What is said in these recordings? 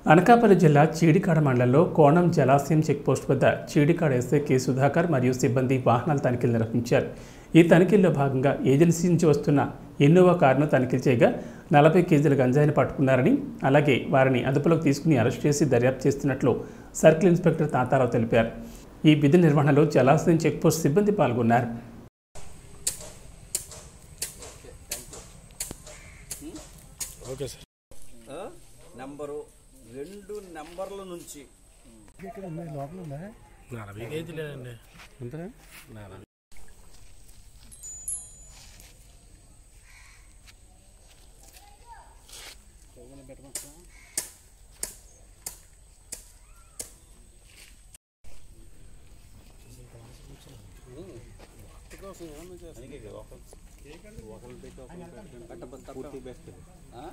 అనకాపల్లి జిల్లా చీడికాడ మండలంలో కోణం జలాశయం చెక్పోస్ట్ వద్ద చీడికాడ ఎస్ఐ కె సుధాకర్ మరియు సిబ్బంది వాహనాల తనిఖీలు నిర్వహించారు ఈ తనిఖీల్లో భాగంగా ఏజెన్సీ నుంచి వస్తున్న ఇన్నోవా కారును తనిఖీ చేయగా నలభై కేజీల గంజాయిని పట్టుకున్నారని అలాగే వారిని అదుపులోకి తీసుకుని అరెస్ట్ చేసి దర్యాప్తు చేస్తున్నట్లు సర్కిల్ ఇన్స్పెక్టర్ తాతారావు తెలిపారు ఈ విధి నిర్వహణలో జలాశయం చెక్పోస్ట్ సిబ్బంది పాల్గొన్నారు ఓకే సార్ ఆ, నెంబరు రెండు నెంబర్ల నుంచి నలభై కేజీలేనండి ఆ?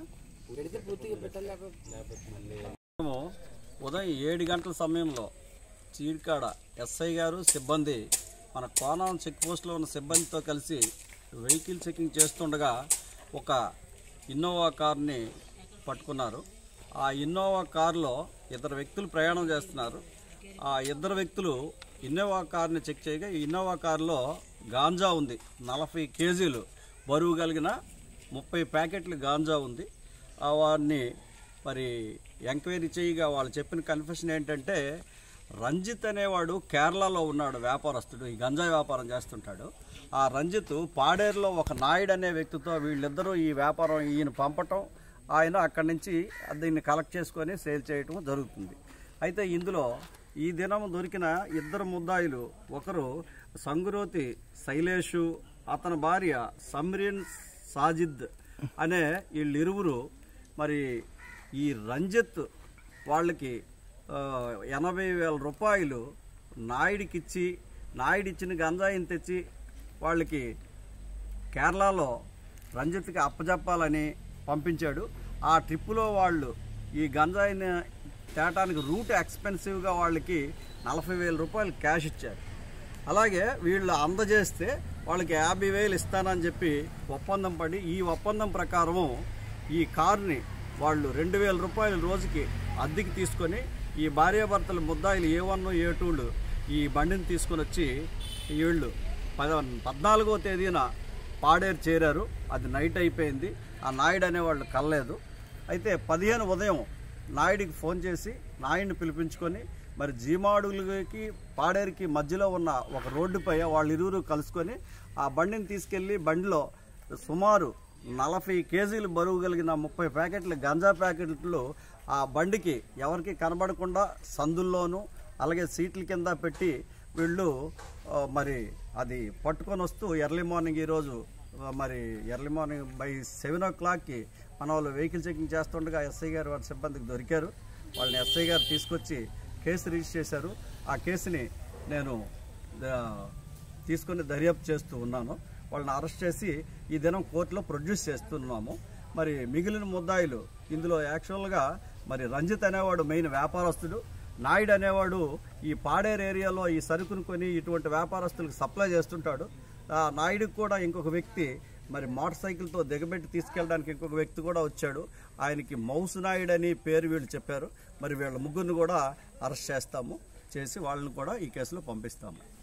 మేము ఉదయం ఏడు గంటల సమయంలో చీడికాడ ఎస్ఐ గారు సిబ్బంది మన కోనం చెక్ పోస్ట్లో ఉన్న సిబ్బందితో కలిసి వెహికల్ చెకింగ్ చేస్తుండగా ఒక ఇన్నోవా కార్ని పట్టుకున్నారు ఆ ఇన్నోవా కారులో ఇద్దరు వ్యక్తులు ప్రయాణం చేస్తున్నారు ఆ ఇద్దరు వ్యక్తులు ఇన్నోవా కార్ని చెక్ చేయగా ఈ ఇన్నోవా కారులో గాంజా ఉంది నలభై కేజీలు బరువు కలిగిన ముప్పై ప్యాకెట్లు గాంజా ఉంది ఆ వారిని మరి ఎంక్వైరీ చేయగా వాళ్ళు చెప్పిన కన్ఫెషన్ ఏంటంటే రంజిత్ అనేవాడు కేరళలో ఉన్నాడు వ్యాపారస్తుడు ఈ గంజాయి వ్యాపారం చేస్తుంటాడు ఆ రంజిత్ పాడేరులో ఒక నాయుడు అనే వ్యక్తితో వీళ్ళిద్దరూ ఈ వ్యాపారం ఈయన పంపటం ఆయన అక్కడి నుంచి దీన్ని కలెక్ట్ చేసుకొని సేల్ చేయటం జరుగుతుంది అయితే ఇందులో ఈ దినం దొరికిన ఇద్దరు ముద్దాయిలు ఒకరు సంగురోతి శైలేషు అతని భార్య సమ్రీన్ సాజిద్ అనే వీళ్ళిరువురు మరి ఈ రంజిత్ వాళ్ళకి ఆ, ఎనభై వేల రూపాయలు నాయుడికిచ్చి నాయుడిచ్చిన గంజాయిని తెచ్చి వాళ్ళకి కేరళలో రంజిత్కి అప్పజెప్పాలని పంపించాడు ఆ ట్రిప్పులో వాళ్ళు ఈ గంజాయిని తేటానికి రూట్ ఎక్స్పెన్సివ్గా వాళ్ళకి నలభై వేల రూపాయలు క్యాష్ ఇచ్చారు అలాగే వీళ్ళు అందజేస్తే వాళ్ళకి యాభై వేలు ఇస్తానని చెప్పి ఒప్పందం పడి ఈ ఒప్పందం ప్రకారము ఈ కారుని వాళ్ళు రెండు వేల రూపాయల రోజుకి అద్దెకి తీసుకొని ఈ భార్యాభర్తల ముద్దాయిలు ఏ వన్ ఏ టూలు ఈ బండిని తీసుకొని వచ్చి వీళ్ళు పద పద్నాలుగో తేదీన పాడేరు చేరారు అది నైట్ అయిపోయింది ఆ నాయుడు అనేవాళ్ళు కలలేదు అయితే పదిహేను ఉదయం నాయుడికి ఫోన్ చేసి నాయుడిని పిలిపించుకొని మరి జీమాడులకి పాడేరుకి మధ్యలో ఉన్న ఒక రోడ్డుపై వాళ్ళు ఇరువురు కలుసుకొని ఆ బండిని తీసుకెళ్లి బండిలో సుమారు నలభై కేజీలు బరువు కలిగిన ముప్పై ప్యాకెట్ల గంజా ప్యాకెట్లు ఆ బండికి ఎవరికి కనబడకుండా సందుల్లోనూ అలాగే సీట్ల కింద పెట్టి వీళ్ళు ఆ, మరి అది పట్టుకొని వస్తూ ఎర్లీ మార్నింగ్ ఈరోజు ఆ, మరి ఎర్లీ మార్నింగ్ బై సెవెన్ ఓ క్లాక్కి మన వాళ్ళు వెహికల్ చెకింగ్ చేస్తుండగా ఎస్ఐ గారు వారి సిబ్బందికి దొరికారు వాళ్ళని ఎస్ఐ గారు తీసుకొచ్చి కేసు రిజిస్టర్ చేశారు ఆ కేసుని నేను ఆ, తీసుకొని దర్యాప్తు చేస్తూ ఉన్నాను వాళ్ళని అరెస్ట్ చేసి ఈ దినం కోర్టులో ప్రొడ్యూస్ చేస్తున్నాము మరి మిగిలిన ముద్దాయిలు ఇందులో యాక్చువల్గా మరి రంజిత్ అనేవాడు మెయిన్ వ్యాపారస్తుడు నాయుడు అనేవాడు ఈ పాడేరు ఏరియాలో ఈ సరుకును కొని ఇటువంటి వ్యాపారస్తులకు సప్లై చేస్తుంటాడు ఆ నాయుడికి కూడా ఇంకొక వ్యక్తి మరి మోటార్ సైకిల్తో దిగబెట్టి తీసుకెళ్ళడానికి ఇంకొక వ్యక్తి కూడా వచ్చాడు ఆయనకి మౌసు నాయుడు అని పేరు వీళ్ళు చెప్పారు మరి వీళ్ళ ముగ్గురిని కూడా అరెస్ట్ చేస్తాము చేసి వాళ్ళని కూడా ఈ కేసులో పంపిస్తాము